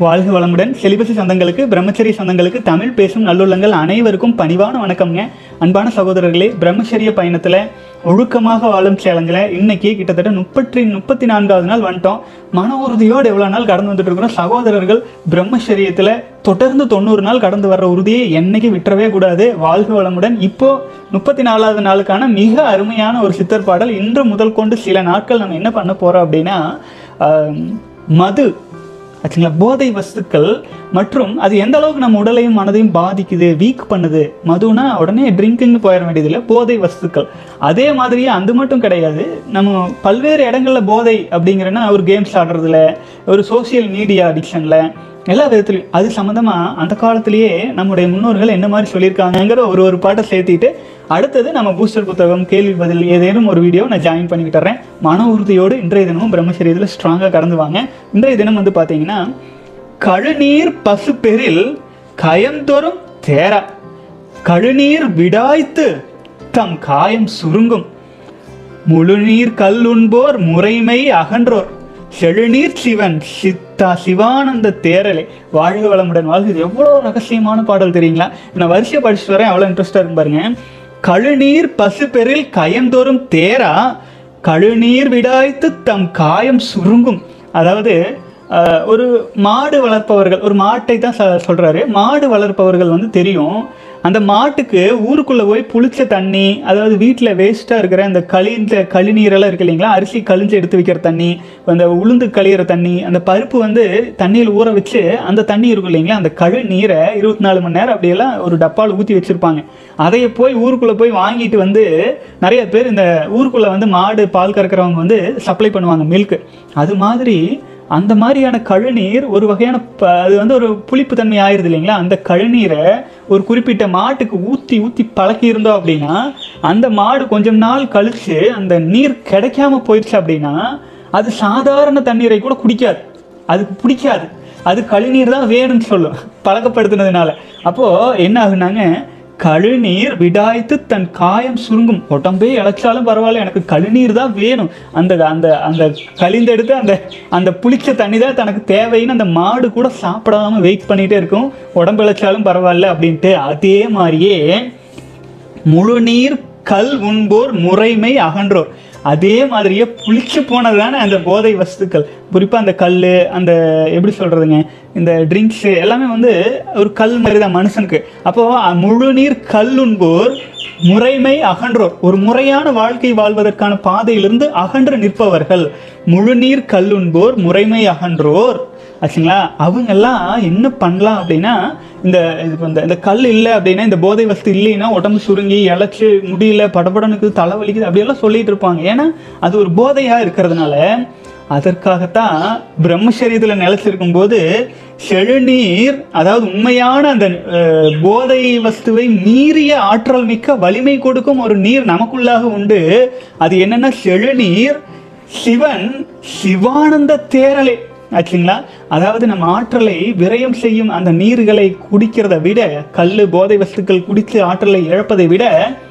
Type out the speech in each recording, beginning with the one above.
வாழ்க வளமுடன் செலிபசி சொந்தங்களுக்கு பிரம்மச்சரிய சொந்தங்களுக்கு தமிழ் பேசும் நல்லுள்ளங்கள் அனைவருக்கும் பணிவான வணக்கம்ங்க அன்பான சகோதரர்களே பிரம்மச்சரிய பயணத்தில் ஒழுக்கமாக வாழும் சேலஞ்சில் இன்னைக்கு கிட்டத்தட்ட முப்பத்தி முப்பத்தி நான்காவது நாள் வந்துட்டோம் மன உறுதியோடு எவ்வளோ நாள் கடந்து வந்துட்டு இருக்கிறோம் சகோதரர்கள் பிரம்மச்சரியத்தில் தொடர்ந்து தொண்ணூறு நாள் கடந்து வர்ற உறுதியை என்னைக்கு விட்டுறவே கூடாது வாழ்க வளமுடன் இப்போ முப்பத்தி நாலாவது நாளுக்கான மிக அருமையான ஒரு சித்தர் பாடல் இன்று முதல் கொண்டு சில நாட்கள் நம்ம என்ன பண்ண போறோம் அப்படின்னா ஆம், மது ஆச்சுங்களா போதை வஸ்துக்கள் மற்றும் அது எந்த அளவுக்கு நம்ம உடலையும் மனதையும் பாதிக்குது வீக் பண்ணுது மதுனா உடனே ட்ரிங்கிங்னு போயிட வேண்டியதில்லை போதை வஸ்துக்கள் அதே மாதிரியே அது மட்டும் கிடையாது நம்ம பல்வேறு இடங்களில் போதை அப்படிங்கிறன்னா ஒரு கேம்ஸ் ஆடுறதுல ஒரு சோஷியல் மீடியா அடிக்ஷனில் எல்லா விதத்துலையும் அது சம்மந்தமாக அந்த காலத்திலேயே நம்முடைய முன்னோர்கள் என்ன மாதிரி சொல்லியிருக்காங்கங்கிற ஒரு ஒரு பாட்டை சேர்த்திட்டு அடுத்தது நம்ம பூஸ்டர் புத்தகம் கேள்வி பதில் ஏதேனும் ஒரு வீடியோ நான் ஜாயின் பண்ணிக்கிட்டு தர்றேன் மன உறுதியோடு இன்றைய தினமும் பிரம்மச்சரியத்தில் ஸ்ட்ராங்காக கடந்து வாங்க இன்றைய தினம் வந்து பார்த்தீங்கன்னா கழுநீர் பசுப்பெரில் கயந்தொறும் தேரா கழுநீர் விடாய்த்து தம் காயம் சுருங்கும் முழுநீர் கல்லுண்போர் முறைமை அகன்றோர் செழுநீர் சிவன் சித்தா சிவானந்த தேரலை வாழ்க வளமுடன் வாழ்க இது எவ்வளோ ரகசியமான பாடல் தெரியுங்களா நான் வரிசையை படிச்சுட்டு வரேன் எவ்வளோ இன்ட்ரெஸ்டாக இருக்கு பாருங்க கழுநீர் பசுப்பெரில் கயந்தோறும் தேரா கழுநீர் விடாய்த்து தம் காயம் சுருங்கும் அதாவது அஹ், ஒரு மாடு வளர்ப்பவர்கள் ஒரு மாட்டை தான் ச சொல்கிறாரு மாடு வளர்ப்பவர்கள் வந்து தெரியும் அந்த மாட்டுக்கு ஊருக்குள்ளே போய் புளிச்ச தண்ணி அதாவது வீட்டில் வேஸ்ட்டாக இருக்கிற அந்த கழிந்த கழிநீரெல்லாம் இருக்கு இல்லைங்களா அரிசி கழிஞ்சு எடுத்து வைக்கிற தண்ணி அந்த உளுந்து கழியிற தண்ணி அந்த பருப்பு வந்து தண்ணியில் ஊற வச்சு அந்த தண்ணி இருக்கும் இல்லைங்களா அந்த கழு நீரை இருபத்தி நாலு மணி நேரம் அப்படியெல்லாம் ஒரு டப்பாவில் ஊற்றி வச்சுருப்பாங்க அதைய போய் ஊருக்குள்ளே போய் வாங்கிட்டு வந்து நிறைய பேர் இந்த ஊருக்குள்ளே வந்து மாடு பால் கறக்கிறவங்க வந்து சப்ளை பண்ணுவாங்க மில்க்கு அது மாதிரி அந்த மாதிரியான கழுநீர் ஒரு வகையான ப- அது வந்து ஒரு புளிப்பு தன்மை ஆயிருது இல்லைங்களா அந்த கழுநீரை ஒரு குறிப்பிட்ட மாட்டுக்கு ஊற்றி ஊற்றி பழக்கி இருந்தோம் அப்படின்னா அந்த மாடு கொஞ்சம் நாள் கழிச்சு அந்த நீர் கிடைக்காம போயிடுச்சு அப்படின்னா அது சாதாரண தண்ணீரை கூட குடிக்காது அதுக்கு பிடிக்காது அது கழுநீர் தான் வேணும்னு சொல்லும் பழக்கப்படுத்தினதுனால அப்போது என்ன ஆகுனாங்க கழுநீர் விடாய்த்து தன் காயம் சுருங்கும் உடம்பே இழைச்சாலும் பரவாயில்ல எனக்கு கழுநீர் தான் வேணும் அந்த அந்த அந்த கழிந்தெடுத்து அந்த அந்த புளிச்ச தண்ணி தான் தனக்கு தேவைன்னு அந்த மாடு கூட சாப்பிடாம வெயிட் பண்ணிகிட்டே இருக்கும் உடம்பு இழைச்சாலும் பரவாயில்ல அப்படின்ட்டு அதே மாதிரியே முழுநீர் கல் உண்போர் முறைமை அகன்றோர் அதே மாதிரியே புளிச்சு போனது தானே அந்த போதை வஸ்துக்கள் குறிப்பாக அந்த கல் அந்த எப்படி சொல்கிறதுங்க இந்த ட்ரிங்க்ஸு எல்லாமே வந்து ஒரு கல் மாதிரி தான் மனுஷனுக்கு அப்போது முழுநீர் கல் உண்போர் முறைமை அகன்றோர் ஒரு முறையான வாழ்க்கை வாழ்வதற்கான பாதையிலிருந்து அகன்று நிற்பவர்கள் முழுநீர் கல்லுண்போர் முறைமை அகன்றோர் ஆச்சுங்களா அவங்கெல்லாம் என்ன பண்ணலாம் அப்படின்னா இந்த இது இப்ப இந்த இந்த கல் இல்லை அப்படின்னா இந்த போதை வஸ்து இல்லைன்னா உடம்பு சுருங்கி இழைச்சி முடியல படபடனுக்கு தலைவலிக்குது அப்படியெல்லாம் சொல்லிட்டு இருப்பாங்க ஏன்னா அது ஒரு போதையாக இருக்கிறதுனால அதற்காகத்தான் பிரம்மச்சரியத்தில் நிலைச்சிருக்கும் போது செழுநீர் அதாவது உண்மையான அந்த அஹ், போதை வஸ்துவை மீறிய ஆற்றல் மிக்க வலிமை கொடுக்கும் ஒரு நீர் நமக்குள்ளாக உண்டு அது என்னன்னா செழுநீர் சிவன் சிவானந்த தேரலை ஆச்சுங்களா அதாவது நம்ம ஆற்றலை விரயம் செய்யும் அந்த நீர்களை குடிக்கிறதை விட கல் போதை வஸ்துக்கள் குடித்து ஆற்றலை இழப்பதை விட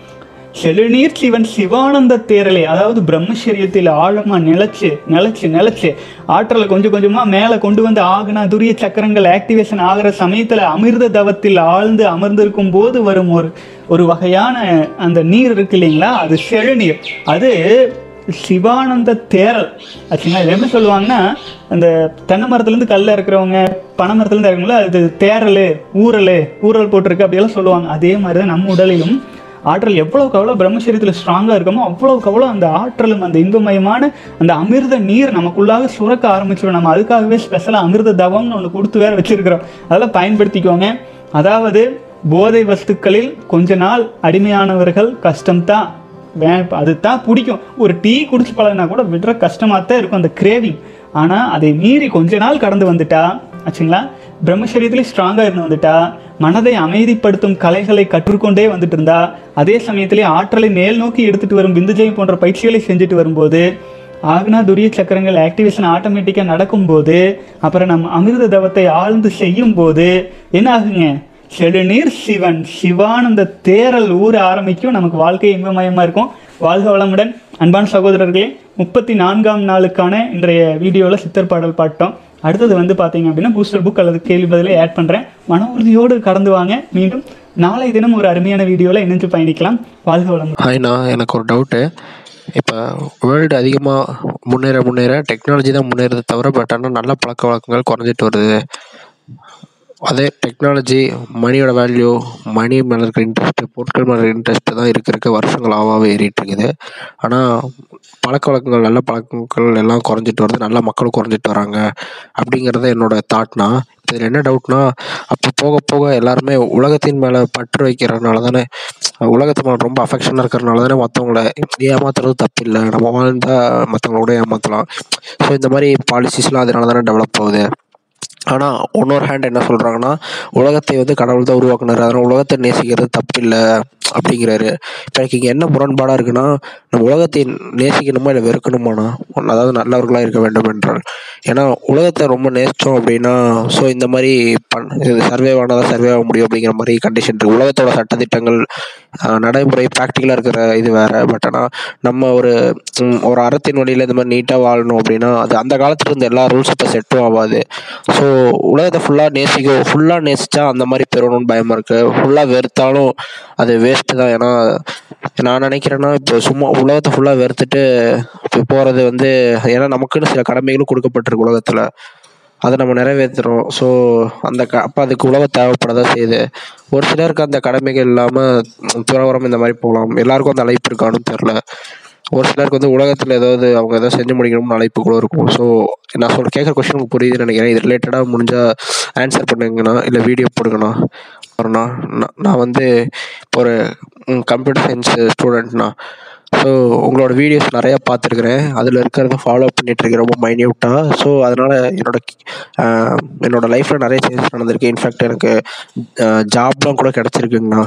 செழுநீர் சிவன் சிவானந்த தேரலை அதாவது பிரம்மச்சரியத்தில் ஆழமா நிலைச்சு நிலைச்சு நிலைச்சு ஆற்றலை கொஞ்சம் கொஞ்சமா மேலே கொண்டு வந்து ஆகுனா துரிய சக்கரங்கள் ஆக்டிவேஷன் ஆகிற சமயத்துல அமிர்த தவத்தில் ஆழ்ந்து அமர்ந்திருக்கும் போது வரும் ஒரு ஒரு வகையான அந்த நீர் இருக்கு இல்லைங்களா அது செழுநீர் அது சிவானந்த தேரல் ஆச்சுங்களா இது எப்படி சொல்லுவாங்கன்னா அந்த தென்னை மரத்துலேருந்து கல்ல இருக்கிறவங்க பனை மரத்துலேருந்து இறங்குங்களோ அது தேரல் ஊரல் ஊரல் போட்டிருக்கு அப்படியெல்லாம் சொல்லுவாங்க அதே மாதிரி தான் நம்ம உடலிலும் ஆற்றல் எவ்வளவுக்கு எவ்வளோ பிரம்மச்சரியத்தில் ஸ்ட்ராங்காக இருக்கமோ அவ்வளவுக்கு அவ்வளோ அந்த ஆற்றலும் அந்த இன்பமயமான அந்த அமிர்த நீர் நமக்குள்ளாக சுரக்க ஆரம்பிச்சிடும் நம்ம அதுக்காகவே ஸ்பெஷலாக அமிர்த தவம்னு ஒன்று கொடுத்து வேற வச்சிருக்கிறோம் அதெல்லாம் பயன்படுத்திக்கோங்க அதாவது போதை வஸ்துக்களில் கொஞ்ச நாள் அடிமையானவர்கள் கஷ்டம்தான் வே அது தான் பிடிக்கும் ஒரு டீ குடிச்சு பழகினா கூட விடுற கஷ்டமாக தான் இருக்கும் அந்த கிரேவிங் ஆனால் அதை மீறி கொஞ்ச நாள் கடந்து வந்துட்டா ஆச்சுங்களா பிரம்மச்சரியத்திலே ஸ்ட்ராங்காக இருந்து வந்துட்டா மனதை அமைதிப்படுத்தும் கலைகளை கற்றுக்கொண்டே வந்துட்டு இருந்தா அதே சமயத்திலே ஆற்றலை மேல் நோக்கி எடுத்துட்டு வரும் விந்துஜயம் போன்ற பயிற்சிகளை செஞ்சுட்டு வரும்போது ஆக்னா துரிய சக்கரங்கள் ஆக்டிவேஷன் ஆட்டோமேட்டிக்காக நடக்கும்போது அப்புறம் நம்ம அமிர்த தவத்தை ஆழ்ந்து செய்யும் போது என்ன ஆகுங்க செழுநீர் சிவன் சிவானந்த தேரல் ஊற ஆரம்பிக்கும் நமக்கு வாழ்க்கை இன்பமயமாக இருக்கும் வாழ்க வளமுடன் அன்பான சகோதரர்களே முப்பத்தி நான்காம் நாளுக்கான இன்றைய வீடியோவில் சித்தர் பாடல் பாட்டோம் அடுத்தது வந்து பார்த்தீங்க அப்படின்னா பூஸ்டர் புக் அல்லது கேள்வி பதிலை ஆட் பண்ணுறேன் மன உறுதியோடு கடந்து வாங்க மீண்டும் நாளை தினம் ஒரு அருமையான வீடியோவில் இணைஞ்சு பயணிக்கலாம் வாழ்க வளம் ஹாய்ண்ணா எனக்கு ஒரு டவுட்டு இப்போ வேர்ல்டு அதிகமாக முன்னேற முன்னேற டெக்னாலஜி தான் முன்னேறதை தவிர பட் ஆனால் நல்ல பழக்க வழக்கங்கள் குறைஞ்சிட்டு வருது அதே டெக்னாலஜி மணியோட வேல்யூ மணி மேலே இருக்கிற இன்ட்ரெஸ்ட்டு பொருட்கள் மேலே இன்ட்ரெஸ்ட்டு தான் இருக்க இருக்க வருஷங்கள் ஆவாவே ஏறிட்டு இருக்குது ஆனால் பழக்க வழக்கங்கள் நல்ல பழக்கங்கள் எல்லாம் குறைஞ்சிட்டு வருது நல்ல மக்களும் குறைஞ்சிட்டு வராங்க அப்படிங்கிறது என்னோட தாட்னா இதில் என்ன டவுட்னா அப்போ போக போக எல்லாருமே உலகத்தின் மேலே பற்று வைக்கிறதுனால தானே உலகத்து மேலே ரொம்ப அஃபெக்ஷனாக இருக்கிறனால தானே மற்றவங்கள ஏமாத்துறது தப்பு இல்லை நம்ம வாழ்ந்தால் மற்றவங்கள கூட ஏமாற்றலாம் ஸோ இந்த மாதிரி பாலிசிஸ்லாம் அதனால தானே டெவலப் ஆகுது ஆனால் இன்னொரு ஹேண்ட் என்ன சொல்கிறாங்கன்னா உலகத்தை வந்து கடவுள் தான் உருவாக்குனாரு அதனால் உலகத்தை நேசிக்கிறது தப்பில்லை அப்படிங்கிறாரு இப்போ எனக்கு இங்கே என்ன முரண்பாடாக இருக்குன்னா நம்ம உலகத்தை நேசிக்கணுமா இல்லை வெறுக்கணுமாண்ணா அதாவது நல்லவர்களாக இருக்க வேண்டும் என்றால் ஏன்னா உலகத்தை ரொம்ப நேசித்தோம் அப்படின்னா ஸோ இந்த மாதிரி பண் இது சர்வே ஆனதாக சர்வே ஆக முடியும் அப்படிங்கிற மாதிரி கண்டிஷன் இருக்குது உலகத்தோட சட்டத்திட்டங்கள் ஆஹ், நடைமுறை ப்ராக்டிக்கலாக இருக்கிற இது வேறு பட் ஆனால் நம்ம ஒரு ம், ஒரு அறத்தின் வழியில் இந்த மாதிரி நீட்டாக வாழணும் அப்படின்னா அது அந்த காலத்துல இருந்த எல்லா ரூல்ஸ் இப்போ செட்டும் ஆகாது ஸோ உலகத்தை ஃபுல்லாக நேசிக்க ஃபுல்லாக நேசித்தா அந்த மாதிரி பெறணும்னு பயமாக இருக்குது ஃபுல்லாக வெறுத்தாலும் அது வேஸ்ட்டு தான் ஏன்னா நான் நினைக்கிறேன்னா இப்போ சும்மா உலகத்தை ஃபுல்லாக வெறுத்துட்டு இப்போ போகிறது வந்து ஏன்னா நமக்குன்னு சில கடமைகளும் கொடுக்கப்பட்டிருக்கு உலகத்தில் அதை நம்ம நிறைவேற்றுறோம் ஸோ அந்த க அப்போ அதுக்கு உலகம் தேவைப்படதான் செய்யுது ஒரு சிலருக்கு அந்த கடமைகள் இல்லாமல் துறவரம் இந்த மாதிரி போகலாம் எல்லாருக்கும் அந்த அழைப்பு இருக்கான்னு தெரில ஒரு சிலருக்கு வந்து உலகத்தில் ஏதாவது அவங்க ஏதாவது செஞ்சு முடிக்கணும்னு அழைப்பு கூட இருக்கும் ஸோ நான் சொல்ல கேட்குற கொஸ்டின் உங்களுக்கு புரியுதுன்னு நினைக்கிறேன் இது ரிலேட்டடாக முடிஞ்சால் ஆன்சர் பண்ணுங்கண்ணா இல்லை வீடியோ போடுங்கண்ணா அப்புறம்ண்ணா நான் நான் வந்து இப்போ ஒரு கம்ப்யூட்டர் சயின்ஸ் ஸ்டூடெண்ட்ண்ணா ஸோ உங்களோட வீடியோஸ் நிறையா பார்த்துருக்குறேன் அதில் இருக்கிறத ஃபாலோ பண்ணிகிட்ருக்கேன் ரொம்ப மைன்யூட்டாக ஸோ அதனால் என்னோட ஆஹ், என்னோட லைஃப்பில் நிறைய சேஞ்சஸ் நடந்திருக்கு இன்ஃபேக்ட் எனக்கு ஜாப்லாம் கூட கிடச்சிருக்குங்கண்ணா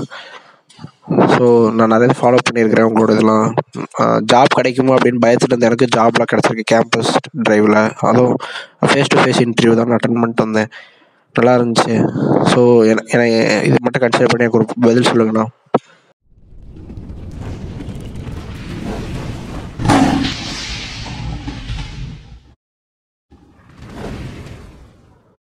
ஸோ நான் நிறைய ஃபாலோ பண்ணியிருக்கிறேன் உங்களோட இதெல்லாம் ஜாப் கிடைக்குமா அப்படின்னு பயத்தில் இருந்த எனக்கு ஜாப்லாம் கிடச்சிருக்கு கேம்பஸ் டிரைவில் அதுவும் ஃபேஸ் டு ஃபேஸ் இன்டர்வியூ தான் அட்டன் பண்ணிட்டு வந்தேன் நல்லா இருந்துச்சு ஸோ எனக்கு இது மட்டும் கன்சிடர் பண்ணி எனக்கு ஒரு பதில் சொல்லுங்கண்ணா